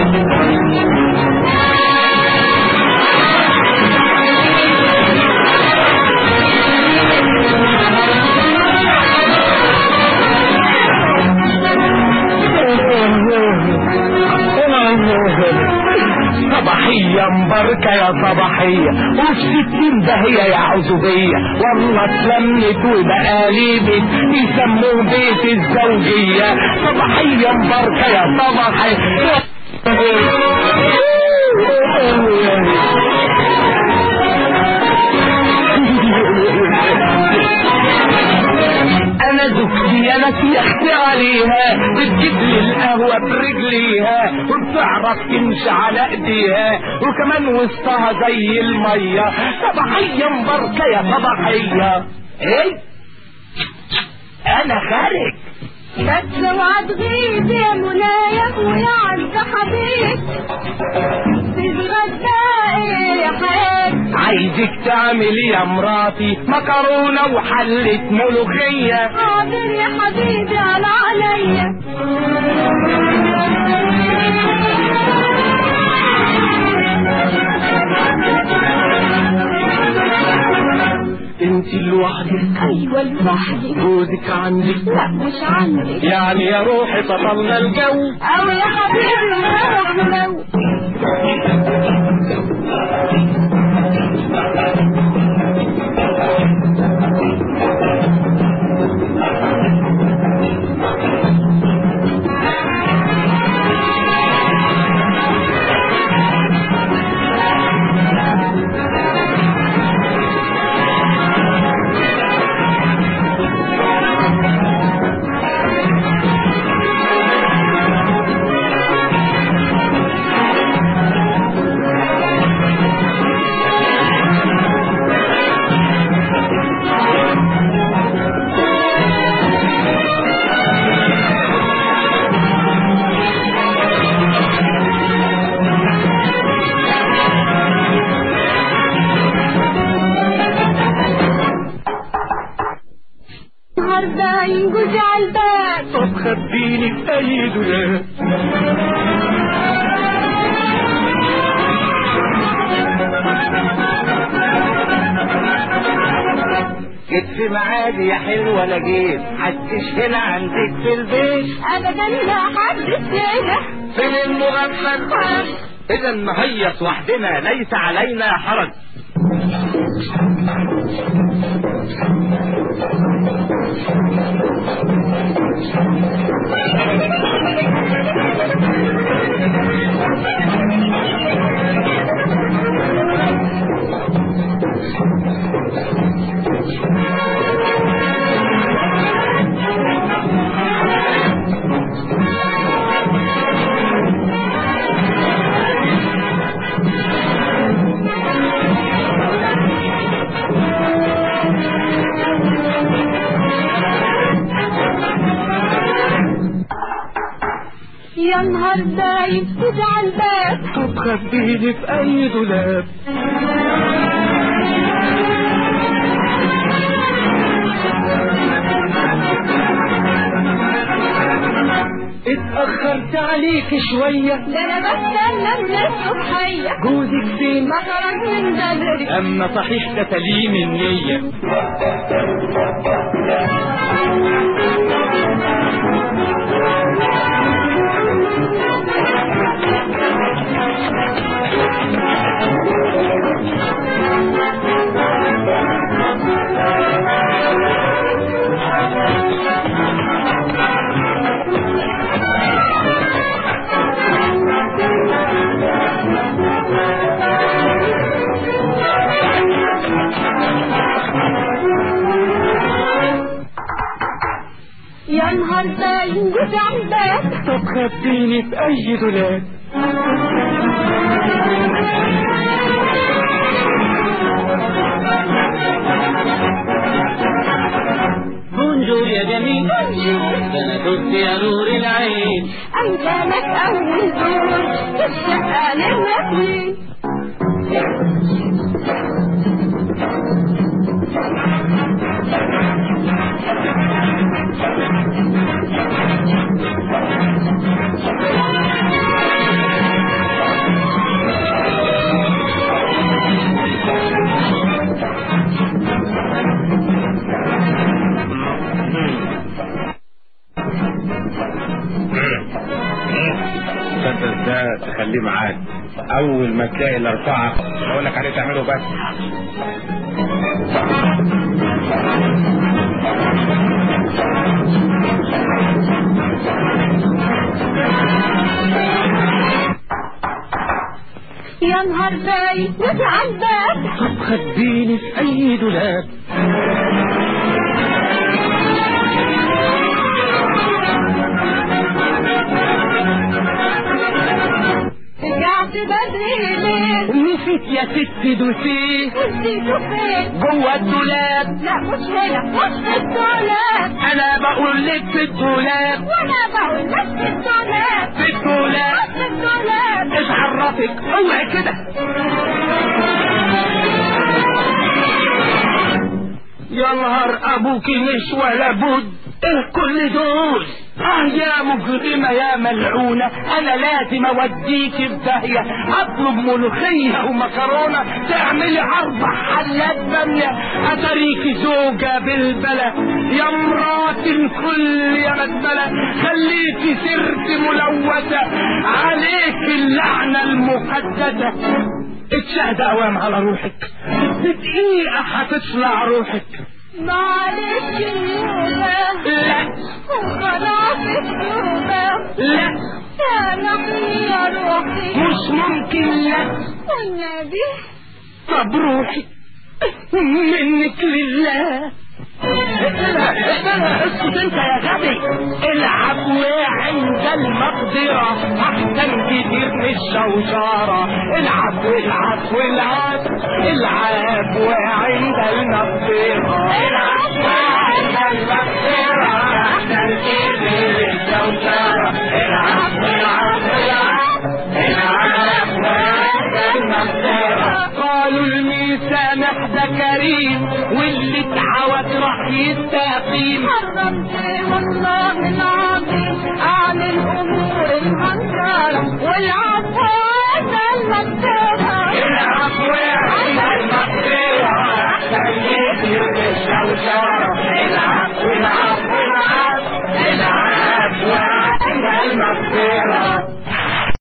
صباحية مباركة يا صباحية وفي ستين دهية يا عزوبية والله اتلمت وبقالي بيت يسموه بيت الزوجية صباحية مباركة يا صباحية انا زوجتي انا سيحت عليها بتجيب لي القهوه برجليها وبتعرف تمشي على ايديها وكمان وسطها زي الميه صباحيه مباركه يا صباحيه ايه انا خارج بس اوعى تغيب يا منايا ويا عز حبيب تتغدى ايه يا حاج عايزك تعملي يا مراتي مكرونه وحله ملوخيه حاضر يا حبيبي على عليا انت لوحدك ايوه لوحدي جوزك عندك لا مش عندي يعني يا روحي بطلنا الجو او يا حبيبي روح لو النهارده ينجوز على الباب طب خبيني في اي دولاب جيت في معادي يا حلوة انا جيت حدش هنا عندك في البيت ابدا لا حد هنا فين المغفل اذا نهيص وحدنا ليس علينا حرج يا نهار ده ينجوز على الباب طب خبيني في اي دولاب اتأخرت عليك شوية ده انا بستنى من الصبحية جوزك فين ما خرج من بدري اما صحيح ده سليم النية يا نهار ده ينجوز على الباب طب خبيني في اي دولاب بونجور يا جميل ده انا كنت يا نور العين أنت لك أول دور في الشقة للنخيل المسدس ده تخليه معاك اول ما تلاقي الاربعه اقول لك عليه تعمله بس يا نهار باي وتعبان طب خبيني في اي دولاب رجعت بدري ليه نسيت يا ست دوسيه نسيته فين جوه الدولاب لا مش هنا مش في الدولاب انا بقول لك في الدولاب وانا بقول لك في الدولاب في الدولاب مش في الدولاب ايش عرفك اوعي كده يا نهار ابوكي مش ولا بد ايه كل دول اه يا مجرمة يا ملعونة انا لازم اوديك في داهية اطلب ملوخية ومكرونة تعملي اربع حلات بامية اتريكي زوجة بالبلا يا مرات الكل يا مدبلة خليكي سرت ملوثة عليك اللعنة المقدسة اتشهد اوام على روحك بدقيقة هتطلع روحك معلش اليوم لا وخلاص اليوم لا سامحني يا روحي مش ممكن لا والنبي طب روحي منك لله اقبلها اقبلها اسكت انت يا غبي العفو عند المقدرة احسن كتير من الشوشرة العفو العفو العفو العفو عند المقدرة العفو عند المقدرة احسن كتير من الشوشرة العفو العفو العفو العفو عند المقدرة قالوا الميسامح ده كريم واللي اتعود راح يستقيم حرمت والله العظيم اعمل امور المنكرة والعظيم